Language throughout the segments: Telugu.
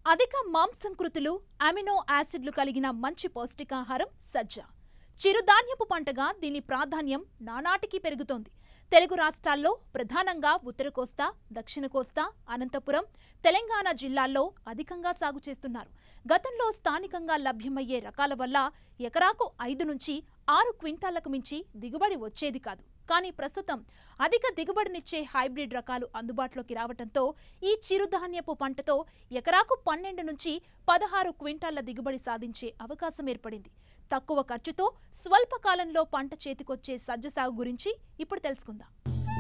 అధిక మాంసంకృతులు అమినో యాసిడ్లు కలిగిన మంచి పౌష్టికాహారం సజ్జ చిరుధాన్యపు పంటగా దీని ప్రాధాన్యం నానాటికి పెరుగుతోంది తెలుగు రాష్ట్రాల్లో ప్రధానంగా ఉత్తర కోస్తా దక్షిణ కోస్తా అనంతపురం తెలంగాణ జిల్లాల్లో అధికంగా సాగు చేస్తున్నారు గతంలో స్థానికంగా లభ్యమయ్యే రకాల వల్ల ఎకరాకు ఐదు నుంచి ఆరు క్వింటాలకు మించి దిగుబడి వచ్చేది కాదు కానీ ప్రస్తుతం అధిక దిగుబడినిచ్చే హైబ్రిడ్ రకాలు అందుబాటులోకి రావడంతో ఈ చిరుధాన్యపు పంటతో ఎకరాకు పన్నెండు నుంచి పదహారు క్వింటాళ్ల దిగుబడి సాధించే అవకాశం ఏర్పడింది తక్కువ ఖర్చుతో స్వల్ప కాలంలో పంట చేతికొచ్చే సజ్జ సాగు గురించి ఇప్పుడు తెలుసుకుందాం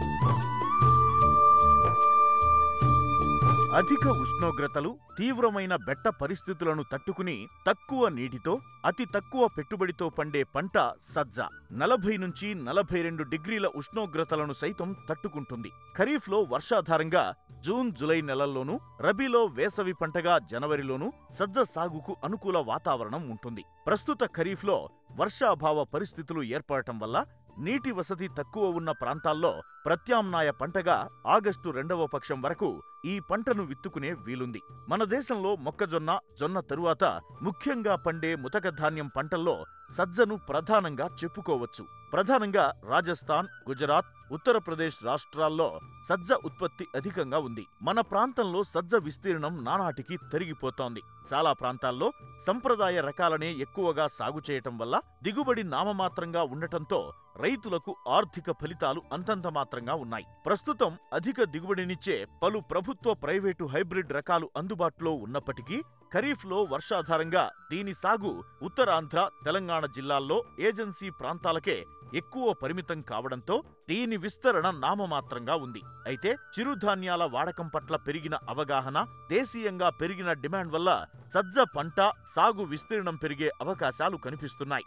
అధిక ఉష్ణోగ్రతలు తీవ్రమైన బెట్ట పరిస్థితులను తట్టుకుని తక్కువ నీటితో అతి తక్కువ పెట్టుబడితో పండే పంట సజ్జ నలభై నుంచి నలభై రెండు డిగ్రీల ఉష్ణోగ్రతలను సైతం తట్టుకుంటుంది ఖరీఫ్లో వర్షాధారంగా జూన్ జులై నెలల్లోనూ రబీలో వేసవి పంటగా జనవరిలోనూ సజ్జ సాగుకు అనుకూల వాతావరణం ఉంటుంది ప్రస్తుత ఖరీఫ్లో వర్షాభావ పరిస్థితులు ఏర్పడటం వల్ల నీటి వసతి తక్కువ ఉన్న ప్రాంతాల్లో ప్రత్యామ్నాయ పంటగా ఆగస్టు రెండవ పక్షం వరకు ఈ పంటను విత్తుకునే వీలుంది మన దేశంలో మొక్కజొన్న జొన్న తరువాత ముఖ్యంగా పండే ముతక ధాన్యం పంటల్లో సజ్జను ప్రధానంగా చెప్పుకోవచ్చు ప్రధానంగా రాజస్థాన్ గుజరాత్ ఉత్తరప్రదేశ్ రాష్ట్రాల్లో సజ్జ ఉత్పత్తి అధికంగా ఉంది మన ప్రాంతంలో సజ్జ విస్తీర్ణం నానాటికి తరిగిపోతోంది చాలా ప్రాంతాల్లో సంప్రదాయ రకాలనే ఎక్కువగా సాగు చేయటం వల్ల దిగుబడి నామమాత్రంగా ఉండటంతో రైతులకు ఆర్థిక ఫలితాలు అంతంత మాత్రంగా ఉన్నాయి ప్రస్తుతం అధిక దిగుబడినిచ్చే పలు ప్రభుత్వ ప్రైవేటు హైబ్రిడ్ రకాలు అందుబాటులో ఉన్నప్పటికీ ఖరీఫ్లో వర్షాధారంగా దీని సాగు ఉత్తరాంధ్ర తెలంగాణ జిల్లాల్లో ఏజెన్సీ ప్రాంతాలకే ఎక్కువ పరిమితం కావడంతో దీని విస్తరణ నామమాత్రంగా ఉంది అయితే చిరుధాన్యాల వాడకం పట్ల పెరిగిన అవగాహన దేశీయంగా పెరిగిన డిమాండ్ వల్ల సజ్జ పంట సాగు విస్తీర్ణం పెరిగే అవకాశాలు కనిపిస్తున్నాయి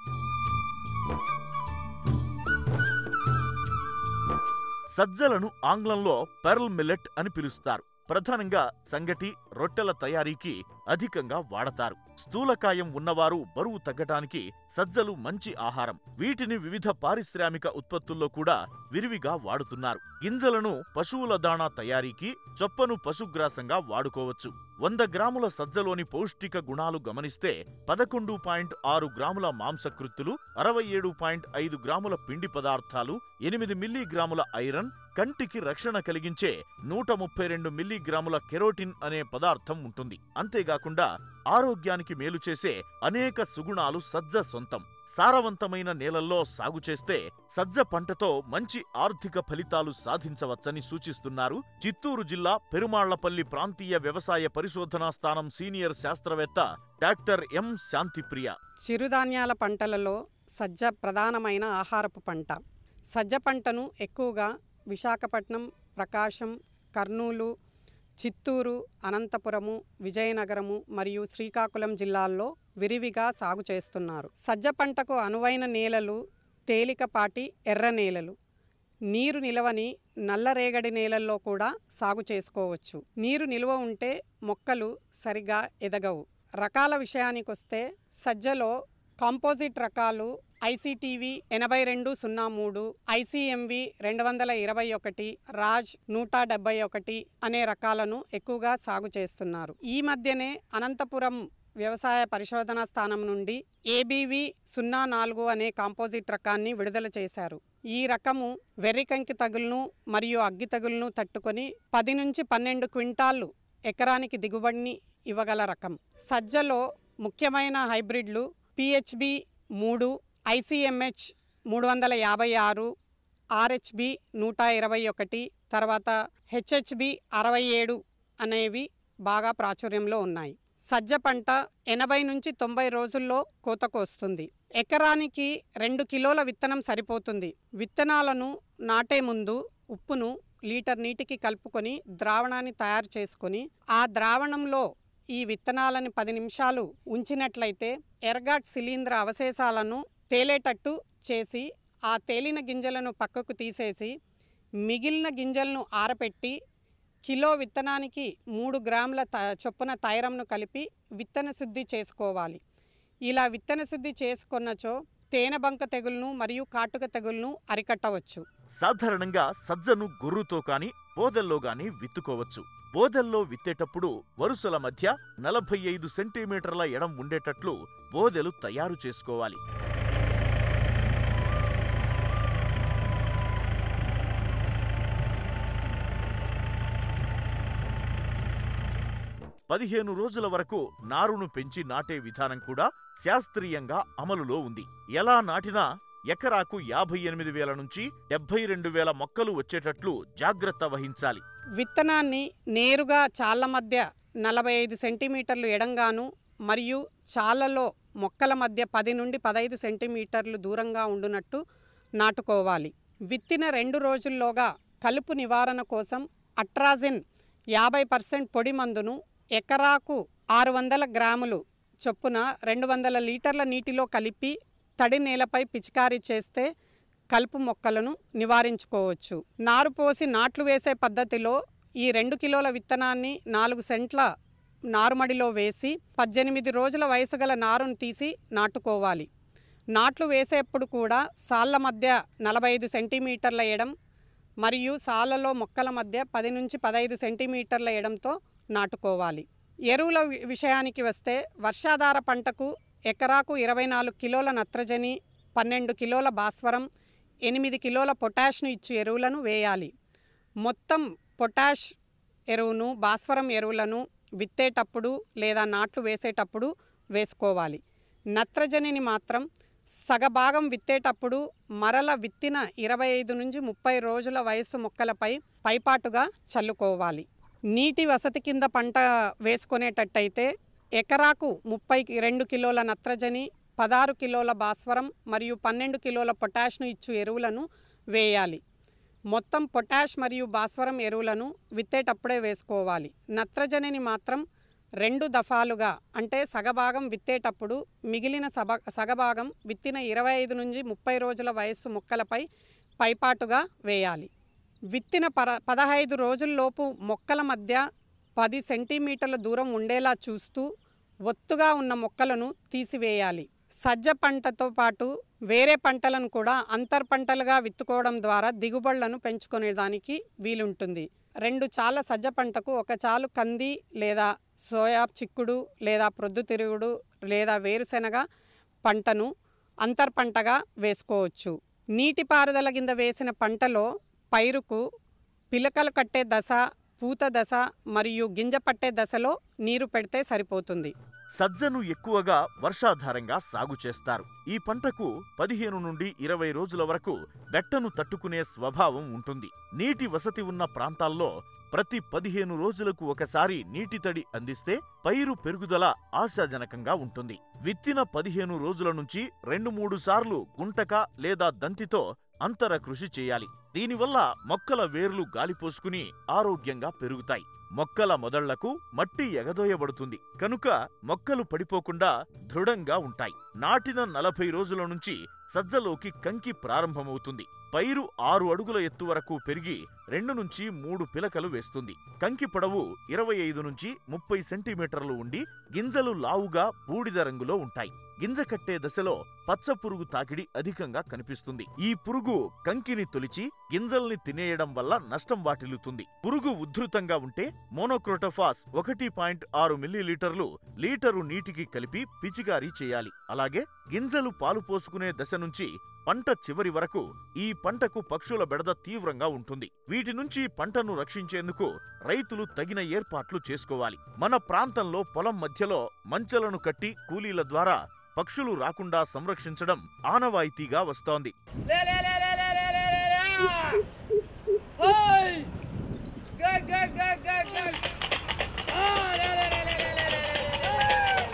సజ్జలను ఆంగ్లంలో పెర్ల్ మిల్లెట్ అని పిలుస్తారు ప్రధానంగా సంగటి రొట్టెల తయారీకి అధికంగా వాడతారు స్థూలకాయం ఉన్నవారు బరువు తగ్గటానికి సజ్జలు మంచి ఆహారం వీటిని వివిధ పారిశ్రామిక ఉత్పత్తుల్లో కూడా విరివిగా వాడుతున్నారు గింజలను పశువుల దాణా తయారీకి చొప్పను పశుగ్రాసంగా వాడుకోవచ్చు వంద గ్రాముల సజ్జలోని పౌష్టిక గుణాలు గమనిస్తే పదకొండు పాయింట్ ఆరు గ్రాముల మాంసకృత్తులు అరవై ఏడు పాయింట్ ఐదు గ్రాముల పిండి పదార్థాలు ఎనిమిది మిల్లీగ్రాముల ఐరన్ కంటికి రక్షణ కలిగించే నూట ముప్పై రెండు మిల్లీగ్రాముల కెరోటిన్ అనే పదార్థం ఉంటుంది అంతేకాకుండా ఆరోగ్యానికి మేలు చేసే అనేక సుగుణాలు సజ్జ సొంతం సారవంతమైన నేలల్లో సాగు చేస్తే సజ్జ పంటతో మంచి ఆర్థిక ఫలితాలు సాధించవచ్చని సూచిస్తున్నారు చిత్తూరు జిల్లా పెరుమాళ్లపల్లి ప్రాంతీయ వ్యవసాయ పరిశోధనా స్థానం సీనియర్ శాస్త్రవేత్త డాక్టర్ ఎం శాంతిప్రియ చిరుధాన్యాల పంటలలో సజ్జ ప్రధానమైన ఆహారపు పంట సజ్జ పంటను ఎక్కువగా విశాఖపట్నం ప్రకాశం కర్నూలు చిత్తూరు అనంతపురము విజయనగరము మరియు శ్రీకాకుళం జిల్లాల్లో విరివిగా సాగు చేస్తున్నారు సజ్జ పంటకు అనువైన నేలలు తేలికపాటి ఎర్ర నేలలు నీరు నిలవని నల్లరేగడి నేలల్లో కూడా సాగు చేసుకోవచ్చు నీరు నిల్వ ఉంటే మొక్కలు సరిగా ఎదగవు రకాల విషయానికొస్తే సజ్జలో కాంపోజిట్ రకాలు ఐసీటీవీ ఎనభై రెండు సున్నా మూడు ఐసీఎంవి రెండు వందల ఇరవై ఒకటి రాజ్ నూట డెబ్బై ఒకటి అనే రకాలను ఎక్కువగా సాగు చేస్తున్నారు ఈ మధ్యనే అనంతపురం వ్యవసాయ పరిశోధనా స్థానం నుండి ఏబీవి సున్నా నాలుగు అనే కాంపోజిట్ రకాన్ని విడుదల చేశారు ఈ రకము వెర్రికంకి తగులును మరియు అగ్గి తగులును తట్టుకొని పది నుంచి పన్నెండు క్వింటాళ్ళు ఎకరానికి దిగుబడిని ఇవ్వగల రకం సజ్జలో ముఖ్యమైన హైబ్రిడ్లు పిహెచ్బి మూడు ఐసిఎంహెచ్ మూడు వందల యాభై ఆరు ఆర్హెచ్బి నూట ఇరవై ఒకటి తర్వాత హెచ్హెచ్బి అరవై ఏడు అనేవి బాగా ప్రాచుర్యంలో ఉన్నాయి సజ్జ పంట ఎనభై నుంచి తొంభై రోజుల్లో కోతకు వస్తుంది ఎకరానికి రెండు కిలోల విత్తనం సరిపోతుంది విత్తనాలను నాటే ముందు ఉప్పును లీటర్ నీటికి కలుపుకొని ద్రావణాన్ని తయారు చేసుకొని ఆ ద్రావణంలో ఈ విత్తనాలను పది నిమిషాలు ఉంచినట్లయితే ఎర్గాట్ శిలీంధ్ర అవశేషాలను తేలేటట్టు చేసి ఆ తేలిన గింజలను పక్కకు తీసేసి మిగిలిన గింజలను ఆరపెట్టి కిలో విత్తనానికి మూడు గ్రాముల త చొప్పున తైరంను కలిపి విత్తన శుద్ధి చేసుకోవాలి ఇలా విత్తన శుద్ధి చేసుకున్నచో తేనెబంక తెగులను మరియు కాటుక తెగులను అరికట్టవచ్చు సాధారణంగా సజ్జను గొర్రుతో కాని పోదల్లో గాని విత్తుకోవచ్చు బోదెల్లో విత్తేటప్పుడు వరుసల మధ్య నలభై ఐదు సెంటీమీటర్ల ఎడం ఉండేటట్లు బోదెలు తయారు చేసుకోవాలి పదిహేను రోజుల వరకు నారును పెంచి నాటే విధానం కూడా శాస్త్రీయంగా అమలులో ఉంది ఎలా నాటినా ఎకరాకు యాభై ఎనిమిది వేల నుంచి డెబ్బై రెండు వేల మొక్కలు వచ్చేటట్లు జాగ్రత్త వహించాలి విత్తనాన్ని నేరుగా చాళ్ళ మధ్య నలభై ఐదు సెంటీమీటర్లు ఎడంగాను మరియు చాళ్ళలో మొక్కల మధ్య పది నుండి పదహైదు సెంటీమీటర్లు దూరంగా ఉండునట్టు నాటుకోవాలి విత్తిన రెండు రోజుల్లోగా కలుపు నివారణ కోసం అట్రాజిన్ యాభై పర్సెంట్ పొడి మందును ఎకరాకు ఆరు వందల గ్రాములు చొప్పున రెండు వందల లీటర్ల నీటిలో కలిపి తడి నేలపై పిచికారీ చేస్తే కలుపు మొక్కలను నివారించుకోవచ్చు నారు పోసి నాట్లు వేసే పద్ధతిలో ఈ రెండు కిలోల విత్తనాన్ని నాలుగు సెంట్ల నారుమడిలో వేసి పద్దెనిమిది రోజుల వయసు గల నారును తీసి నాటుకోవాలి నాట్లు వేసేప్పుడు కూడా సాళ్ళ మధ్య నలభై ఐదు సెంటీమీటర్ల ఎడం మరియు సాళ్ళలో మొక్కల మధ్య పది నుంచి పదహైదు సెంటీమీటర్ల ఎడంతో నాటుకోవాలి ఎరువుల వి- విషయానికి వస్తే వర్షాధార పంటకు ఎకరాకు ఇరవై నాలుగు కిలోల నత్రజని పన్నెండు కిలోల భాస్వరం ఎనిమిది కిలోల పొటాష్ను ఇచ్చు ఎరువులను వేయాలి మొత్తం పొటాష్ ఎరువును భాస్వరం ఎరువులను విత్తేటప్పుడు లేదా నాట్లు వేసేటప్పుడు వేసుకోవాలి నత్రజనిని మాత్రం సగభాగం విత్తేటప్పుడు మరల విత్తిన ఇరవై ఐదు నుంచి ముప్పై రోజుల వయసు మొక్కలపై పైపాటుగా చల్లుకోవాలి నీటి వసతి కింద పంట వేసుకునేటట్టయితే ఎకరాకు ముప్పై రెండు కిలోల నత్రజని పదహారు కిలోల భాస్వరం మరియు పన్నెండు కిలోల పొటాష్ను ఇచ్చు ఎరువులను వేయాలి మొత్తం పొటాష్ మరియు భాస్వరం ఎరువులను విత్తేటప్పుడే వేసుకోవాలి నత్రజనిని మాత్రం రెండు దఫాలుగా అంటే సగభాగం విత్తేటప్పుడు మిగిలిన సభ సగభాగం విత్తిన ఇరవై ఐదు నుంచి ముప్పై రోజుల వయస్సు మొక్కలపై పైపాటుగా వేయాలి విత్తిన పర పదహైదు రోజుల్లోపు మొక్కల మధ్య పది సెంటీమీటర్ల దూరం ఉండేలా చూస్తూ ఒత్తుగా ఉన్న మొక్కలను తీసివేయాలి సజ్జ పంటతో పాటు వేరే పంటలను కూడా అంతర్ పంటలుగా విత్తుకోవడం ద్వారా దిగుబడులను పెంచుకునేదానికి వీలుంటుంది రెండు చాల సజ్జ పంటకు ఒక చాలు కంది లేదా సోయా చిక్కుడు లేదా ప్రొద్దుతిరుగుడు లేదా వేరుశెనగ పంటను అంతర్ పంటగా వేసుకోవచ్చు నీటిపారుదల కింద వేసిన పంటలో పైరుకు పిలకలు కట్టే దశ పూత దశ మరియు గింజ పట్టే దశలో నీరు పెడితే సరిపోతుంది సజ్జను ఎక్కువగా వర్షాధారంగా సాగు చేస్తారు ఈ పంటకు పదిహేను నుండి ఇరవై రోజుల వరకు బెట్టను తట్టుకునే స్వభావం ఉంటుంది నీటి వసతి ఉన్న ప్రాంతాల్లో ప్రతి పదిహేను రోజులకు ఒకసారి నీటి తడి అందిస్తే పైరు పెరుగుదల ఆశాజనకంగా ఉంటుంది విత్తిన పదిహేను రోజుల నుంచి రెండు మూడు సార్లు గుంటక లేదా దంతితో అంతర కృషి చేయాలి దీనివల్ల మొక్కల వేర్లు గాలిపోసుకుని ఆరోగ్యంగా పెరుగుతాయి మొక్కల మొదళ్లకు మట్టి ఎగదోయబడుతుంది కనుక మొక్కలు పడిపోకుండా దృఢంగా ఉంటాయి నాటిన నలభై రోజుల నుంచి సజ్జలోకి కంకి ప్రారంభమవుతుంది పైరు ఆరు అడుగుల ఎత్తు వరకు పెరిగి రెండు నుంచి మూడు పిలకలు వేస్తుంది కంకి పొడవు ఇరవై ఐదు నుంచి ముప్పై సెంటీమీటర్లు ఉండి గింజలు లావుగా బూడిద రంగులో ఉంటాయి గింజ కట్టే దశలో పచ్చ పురుగు తాకిడి అధికంగా కనిపిస్తుంది ఈ పురుగు కంకిని తొలిచి గింజల్ని తినేయడం వల్ల నష్టం వాటిల్లుతుంది పురుగు ఉధృతంగా ఉంటే మోనోక్రోటోఫాస్ ఒకటి పాయింట్ ఆరు మిల్లీలీటర్లు లీటరు నీటికి కలిపి పిచికారీ చేయాలి అలాగే గింజలు పాలు పోసుకునే దశ నుంచి పంట చివరి వరకు ఈ పంటకు పక్షుల బెడద తీవ్రంగా ఉంటుంది వీటి నుంచి పంటను రక్షించేందుకు రైతులు తగిన ఏర్పాట్లు చేసుకోవాలి మన ప్రాంతంలో పొలం మధ్యలో మంచెలను కట్టి కూలీల ద్వారా పక్షులు రాకుండా సంరక్షించడం ఆనవాయితీగా వస్తోంది లే లే లే లే లే లే లే లే లే ఓయ్ గ గ గ గ గ ఆ లే లే లే లే లే లే లే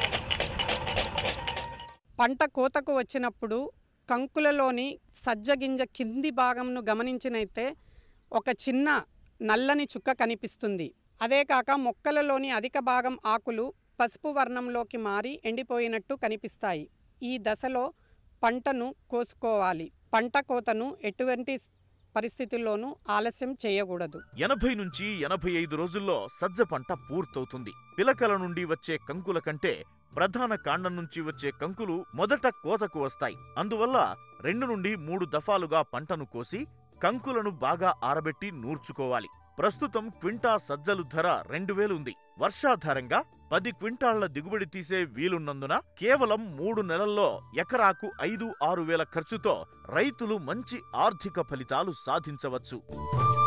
పంట కోతకు వచ్చినప్పుడు కంకులలోని సజ్జ గింజ కింది భాగంను గమనించినైతే ఒక చిన్న నల్లని చుక్క కనిపిస్తుంది అదే కాక మొక్కలలోని అధిక భాగం ఆకులు పసుపు వర్ణంలోకి మారి ఎండిపోయినట్టు కనిపిస్తాయి ఈ దశలో పంటను కోసుకోవాలి పంట కోతను ఎటువంటి పరిస్థితుల్లోనూ ఆలస్యం చేయకూడదు ఎనభై నుంచి ఎనభై ఐదు రోజుల్లో సజ్జ పంట పూర్తవుతుంది పిలకల నుండి వచ్చే కంకుల కంటే ప్రధాన కాండం నుంచి వచ్చే కంకులు మొదట కోతకు వస్తాయి అందువల్ల రెండు నుండి మూడు దఫాలుగా పంటను కోసి కంకులను బాగా ఆరబెట్టి నూర్చుకోవాలి ప్రస్తుతం క్వింటా సజ్జలు ధర రెండు వేలు ఉంది వర్షాధారంగా పది క్వింటాళ్ల దిగుబడి తీసే వీలున్నందున కేవలం మూడు నెలల్లో ఎకరాకు ఐదు ఆరు వేల ఖర్చుతో రైతులు మంచి ఆర్థిక ఫలితాలు సాధించవచ్చు